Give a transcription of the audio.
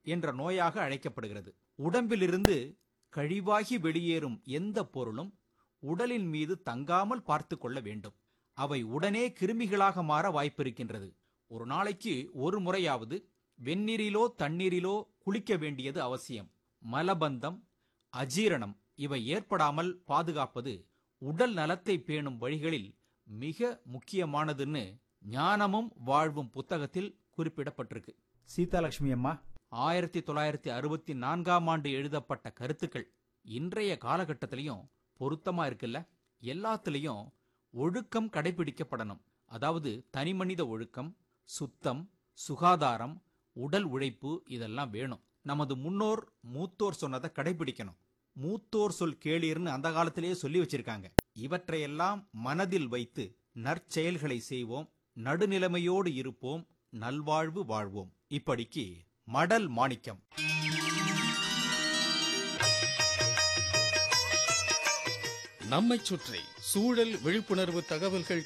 என்ற நோயாக அழைக்கப்படுகிறது உடம்பிலிருந்து கழிவாகி வெளியேறும் எந்த பொருளும் உடலின் மீது தங்காமல் பார்த்து கொள்ள வேண்டும் அவை உடனே கிருமிகளாக மாற வாய்ப்பிருக்கின்றது ஒரு நாளைக்கு ஒரு முறையாவது வெந்நீரிலோ தண்ணீரிலோ குளிக்க வேண்டியது அவசியம் மலபந்தம் அஜீரணம் இவை ஏற்படாமல் பாதுகாப்பது உடல் நலத்தை பேணும் வழிகளில் மிக முக்கியமானதுன்னு ஞானமும் வாழ்வும் புத்தகத்தில் குறிப்பிடப்பட்டிருக்கு சீதாலட்சுமி அம்மா ஆயிரத்தி தொள்ளாயிரத்தி அறுபத்தி நான்காம் ஆண்டு எழுதப்பட்ட கருத்துக்கள் இன்றைய காலகட்டத்திலையும் பொருத்தமா இருக்குல்ல எல்லாத்துலயும் ஒழுக்கம் கடைபிடிக்கப்படணும் அதாவது தனிமனித ஒழுக்கம் சுத்தம் சுகாதாரம் உடல் உழைப்பு இதெல்லாம் வேணும் நமது முன்னோர் மூத்தோர் சொன்னதை கடைபிடிக்கணும் மூத்தோர் சொல் கேளீர்னு அந்த காலத்திலேயே சொல்லி வச்சிருக்காங்க இவற்றையெல்லாம் மனதில் வைத்து நற்செயல்களை செய்வோம் நடுநிலைமையோடு இருப்போம் நல்வாழ்வு வாழ்வோம் இப்படிக்கு மடல் மாணிக்கம் நம்மைச் சுற்றி சூழல் விழிப்புணர்வு தகவல்கள்